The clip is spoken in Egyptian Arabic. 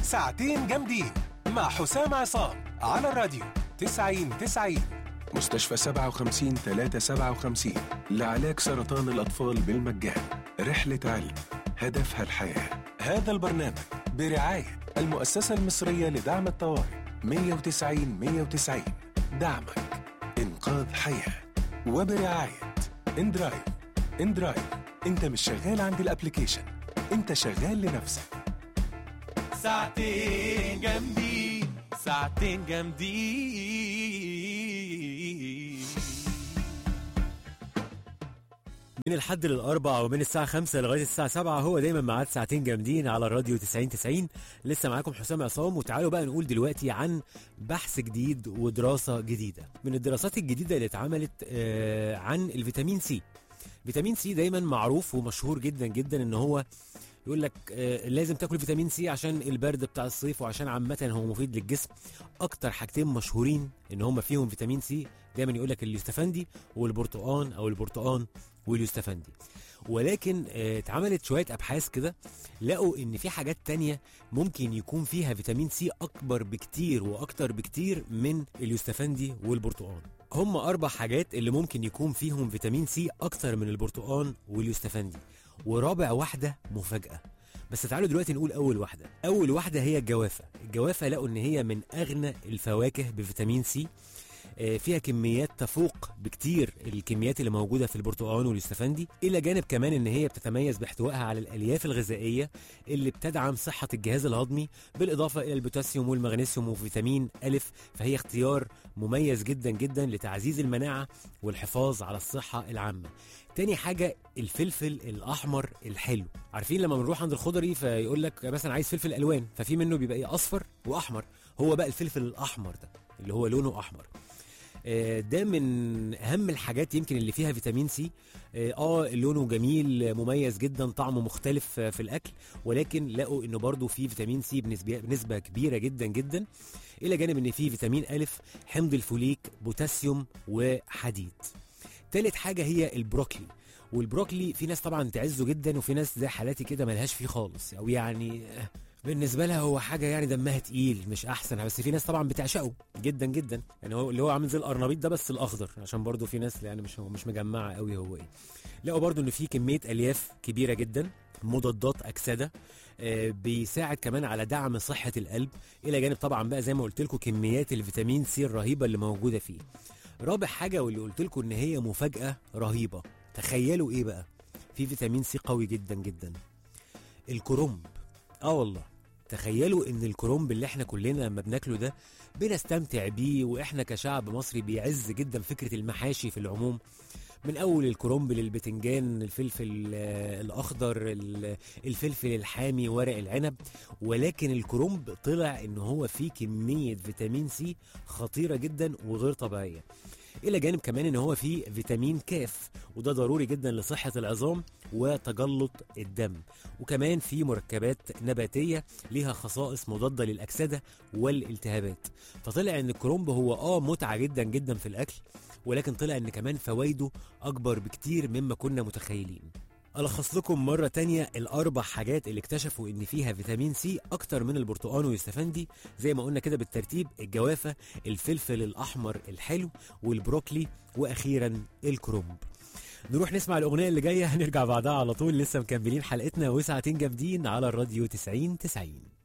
ساعتين جامدين مع حسام عصام على الراديو 90 90 مستشفى 57 357 لعلاج سرطان الأطفال بالمجان رحلة علم هدفها الحياة هذا البرنامج برعاية المؤسسة المصرية لدعم الطوارئ 190 190 دعمك إنقاذ حياة وبرعاية اندرايف اندرايف انت مش شغال عند الابليكيشن انت شغال لنفسك ساعتين جامدين ساعتين جامدين من الحد للأربع ومن الساعة 5 لغاية الساعة 7 هو دايما ميعاد ساعتين جامدين على الراديو 90 90 لسه معاكم حسام عصام وتعالوا بقى نقول دلوقتي عن بحث جديد ودراسة جديدة من الدراسات الجديدة اللي اتعملت آه عن الفيتامين سي فيتامين سي دايما معروف ومشهور جدا جدا ان هو يقول لك آه لازم تاكل فيتامين سي عشان البرد بتاع الصيف وعشان عامه هو مفيد للجسم اكتر حاجتين مشهورين ان هم فيهم فيتامين سي دايما يقول لك اليوستفندي والبرتقان او البرتقان واليوستفندي ولكن آه، اتعملت شويه ابحاث كده لقوا ان في حاجات تانية ممكن يكون فيها فيتامين سي اكبر بكتير واكتر بكتير من اليوستفندي والبرتقان هم اربع حاجات اللي ممكن يكون فيهم فيتامين سي اكتر من البرتقان واليوستفندي ورابع واحده مفاجاه بس تعالوا دلوقتي نقول اول واحده اول واحده هي الجوافه الجوافه لقوا ان هي من اغنى الفواكه بفيتامين سي آه، فيها كميات تفوق بكتير الكميات اللي موجوده في البرتقال والاستفندي الى جانب كمان ان هي بتتميز باحتوائها على الالياف الغذائيه اللي بتدعم صحه الجهاز الهضمي بالاضافه الى البوتاسيوم والمغنيسيوم وفيتامين الف فهي اختيار مميز جدا جدا لتعزيز المناعه والحفاظ على الصحه العامه تاني حاجة الفلفل الأحمر الحلو عارفين لما بنروح عند الخضري فيقول لك مثلا عايز فلفل ألوان ففي منه بيبقى إيه أصفر وأحمر هو بقى الفلفل الأحمر ده اللي هو لونه أحمر آه، ده من اهم الحاجات يمكن اللي فيها فيتامين سي اه آه، لونه جميل مميز جدا طعمه مختلف آه، في الاكل ولكن لقوا انه برضه فيه فيتامين سي بنسبه بنسبه كبيره جدا جدا الى جانب ان فيه فيتامين الف حمض الفوليك بوتاسيوم وحديد تالت حاجه هي البروكلي والبروكلي في ناس طبعا تعزه جدا وفي ناس زي حالاتي كده ملهاش فيه خالص او يعني آه، بالنسبه لها هو حاجه يعني دمها تقيل مش احسن بس في ناس طبعا بتعشقه جدا جدا يعني هو اللي هو عامل زي القرنبيط ده بس الاخضر عشان برضو في ناس يعني مش هو مش مجمعه قوي هو ايه لقوا برضو ان في كميه الياف كبيره جدا مضادات اكسده آه، بيساعد كمان على دعم صحه القلب الى جانب طبعا بقى زي ما قلت لكم كميات الفيتامين سي الرهيبه اللي موجوده فيه رابع حاجه واللي قلت لكم ان هي مفاجاه رهيبه تخيلوا ايه بقى في فيتامين سي قوي جدا جدا الكرنب اه والله تخيلوا ان الكرنب اللي احنا كلنا لما بناكله ده بنستمتع بيه واحنا كشعب مصري بيعز جدا فكره المحاشي في العموم من اول الكرنب للبتنجان الفلفل آه، الاخضر ال- الفلفل الحامي ورق العنب ولكن الكرنب طلع ان هو فيه كميه فيتامين سي خطيره جدا وغير طبيعيه الى جانب كمان ان هو فيه فيتامين كاف وده ضروري جدا لصحه العظام وتجلط الدم وكمان في مركبات نباتيه ليها خصائص مضاده للاكسده والالتهابات فطلع ان الكرنب هو اه متعه جدا جدا في الاكل ولكن طلع ان كمان فوائده اكبر بكتير مما كنا متخيلين ألخص لكم مرة تانية الأربع حاجات اللي اكتشفوا إن فيها فيتامين سي أكتر من البرتقال واليوستفندي زي ما قلنا كده بالترتيب الجوافة الفلفل الأحمر الحلو والبروكلي وأخيرا الكرنب نروح نسمع الأغنية اللي جاية هنرجع بعدها على طول لسه مكملين حلقتنا وساعتين جامدين على الراديو 90 90